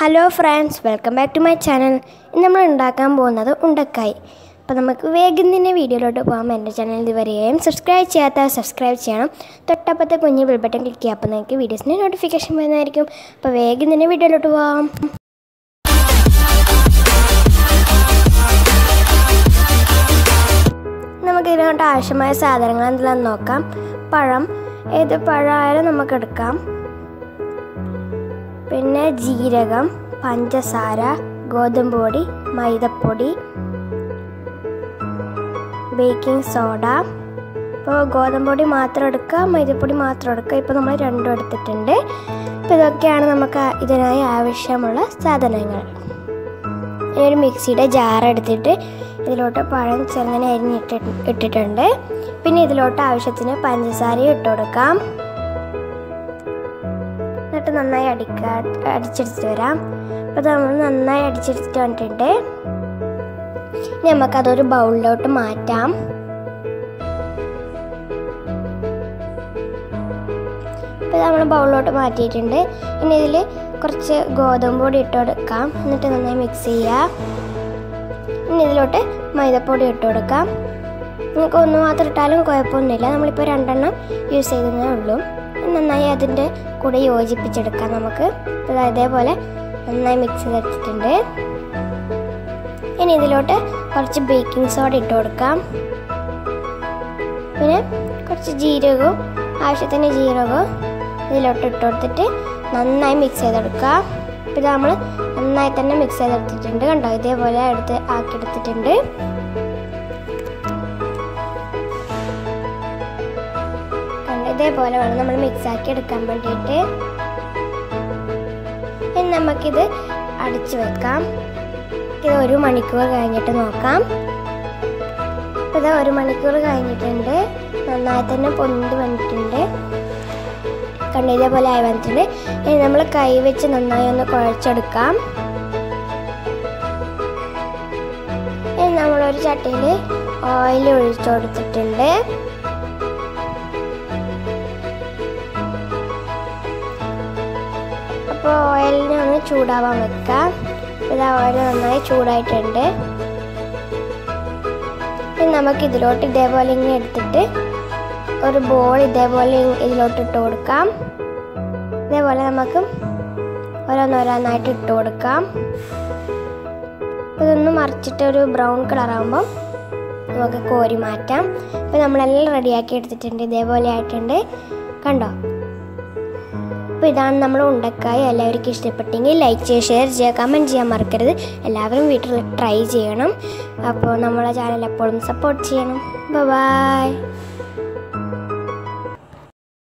hello friends welcome back to my channel ഇന്ന് നമ്മൾ ഉണ്ടാക്കാൻ പോകുന്നത് ഉണ്ടക്കായി അപ്പോൾ നമുക്ക് വേഗം തന്നെ വീഡിയോയിലോട്ട് പോകാം എൻ്റെ ചാനൽ ഇതുവരെയും സബ്സ്ക്രൈബ് ചെയ്യാത്ത സബ്സ്ക്രൈബ് ചെയ്യണം തൊട്ടപ്പത്തെ കുഞ്ഞ് ബിൽ ബട്ടൺ ക്ലിക്ക് ചെയ്യുക അപ്പോൾ നിങ്ങൾക്ക് വീഡിയോസിൻ്റെ നോട്ടിഫിക്കേഷൻ വരുന്നതായിരിക്കും അപ്പോൾ വേഗം തന്നെ വീഡിയോയിലോട്ട് പോകാം നമുക്ക് ഇതിനോട്ട് ആവശ്യമായ സാധനങ്ങൾ എന്തെല്ലാം നോക്കാം പഴം ഏത് പഴമായാലും നമുക്ക് എടുക്കാം പിന്നെ ജീരകം പഞ്ചസാര ഗോതമ്പ് പൊടി മൈദപ്പൊടി ബേക്കിംഗ് സോഡ ഇപ്പോൾ ഗോതമ്പ് പൊടി മാത്രം എടുക്കുക മൈദപ്പൊടി മാത്രം എടുക്കുക ഇപ്പോൾ നമ്മൾ രണ്ടും എടുത്തിട്ടുണ്ട് അപ്പോൾ ഇതൊക്കെയാണ് നമുക്ക് ഇതിനായി ആവശ്യമുള്ള സാധനങ്ങൾ ഇനി ഒരു മിക്സിയുടെ ജാർ എടുത്തിട്ട് ഇതിലോട്ട് പഴം ചെറുങ്ങനെ അരിഞ്ഞിട്ട് ഇട്ടിട്ടുണ്ട് പിന്നെ ഇതിലോട്ട് ആവശ്യത്തിന് പഞ്ചസാരയും ഇട്ട് കൊടുക്കാം എന്നിട്ട് നന്നായി അടിക്കുക അടിച്ചെടുത്തിട്ട് വരാം അപ്പോൾ നമ്മൾ നന്നായി അടിച്ചെടുത്തിട്ട് വന്നിട്ടുണ്ട് ഇനി നമുക്കതൊരു ബൗളിലോട്ട് മാറ്റാം ഇപ്പോൾ നമ്മൾ ബൗളിലോട്ട് മാറ്റിയിട്ടുണ്ട് ഇനി ഇതിൽ കുറച്ച് ഗോതമ്പ് പൊടി ഇട്ട് കൊടുക്കാം എന്നിട്ട് നന്നായി മിക്സ് ചെയ്യുക ഇനി ഇതിലോട്ട് മൈദപ്പൊടി ഇട്ട് കൊടുക്കാം നിങ്ങൾക്ക് ഒന്ന് മാത്രം ഇട്ടാലും കുഴപ്പമൊന്നുമില്ല നമ്മളിപ്പോൾ രണ്ടെണ്ണം യൂസ് ചെയ്തതേ ഉള്ളൂ നന്നായി അതിൻ്റെ കൂടെ യോജിപ്പിച്ചെടുക്കാം നമുക്ക് അപ്പോൾ ഇതേപോലെ നന്നായി മിക്സ് ചെയ്തെടുത്തിട്ടുണ്ട് ഇനി ഇതിലോട്ട് കുറച്ച് ബേക്കിംഗ് സോഡ ഇട്ട് കൊടുക്കാം പിന്നെ കുറച്ച് ജീരകവും ആവശ്യത്തിന് ജീരകവും ഇതിലോട്ട് ഇട്ട് കൊടുത്തിട്ട് നന്നായി മിക്സ് ചെയ്തെടുക്കുക അപ്പോൾ ഇത് നമ്മൾ നന്നായി തന്നെ മിക്സ് ചെയ്തെടുത്തിട്ടുണ്ട് കണ്ടോ ഇതേപോലെ എടുത്ത് ആക്കിയെടുത്തിട്ടുണ്ട് കണ്ടോ ഇതേപോലെ വേണം നമ്മൾ മിക്സ് ആക്കി എടുക്കാൻ വേണ്ടിയിട്ട് ഇനി നമുക്കിത് അടിച്ചു വെക്കാം ഇത് ഒരു മണിക്കൂർ കഴിഞ്ഞിട്ട് നോക്കാം ഇത് ഒരു മണിക്കൂർ കഴിഞ്ഞിട്ടുണ്ട് നന്നായി തന്നെ പൊന്തി വന്നിട്ടുണ്ട് കണ്ട ഇതേപോലെ ആയി വന്നിട്ടുണ്ട് ഇനി നമ്മൾ കൈ വെച്ച് നന്നായി ഒന്ന് കുഴച്ചെടുക്കാം ഇനി നമ്മളൊരു ചട്ടിയിൽ ഓയിൽ ഒഴിച്ചു കൊടുത്തിട്ടുണ്ട് അപ്പോൾ ഓയിലിനെ ഒന്ന് ചൂടാവാൻ വെക്കാം ഇത് ഓയിൽ നന്നായി ചൂടായിട്ടുണ്ട് ഇനി നമുക്ക് ഇതിലോട്ട് ഇതേപോലെ ഇങ്ങനെ എടുത്തിട്ട് ഒരു ബോൾ ഇതേപോലെ ഇതിലോട്ട് ഇട്ട് കൊടുക്കാം ഇതേപോലെ നമുക്ക് ഓരോന്നോരോന്നായിട്ട് ഇട്ട് കൊടുക്കാം ഇതൊന്ന് മറിച്ചിട്ട് ഒരു ബ്രൗൺ കളർ ആകുമ്പം നമുക്ക് കോരി മാറ്റാം അപ്പോൾ നമ്മളെല്ലാം റെഡിയാക്കി എടുത്തിട്ടുണ്ട് ഇതേപോലെ ആയിട്ടുണ്ട് കണ്ടോ അപ്പോൾ ഇതാണ് നമ്മൾ ഉണ്ടക്കായി എല്ലാവർക്കും ഇഷ്ടപ്പെട്ടെങ്കിൽ ലൈക്ക് ചെയ്യുക ഷെയർ ചെയ്യുക കമൻറ്റ് ചെയ്യാൻ മറക്കരുത് എല്ലാവരും വീട്ടിൽ ട്രൈ ചെയ്യണം അപ്പോൾ നമ്മളെ ചാനൽ എപ്പോഴും സപ്പോർട്ട് ചെയ്യണം ബൈ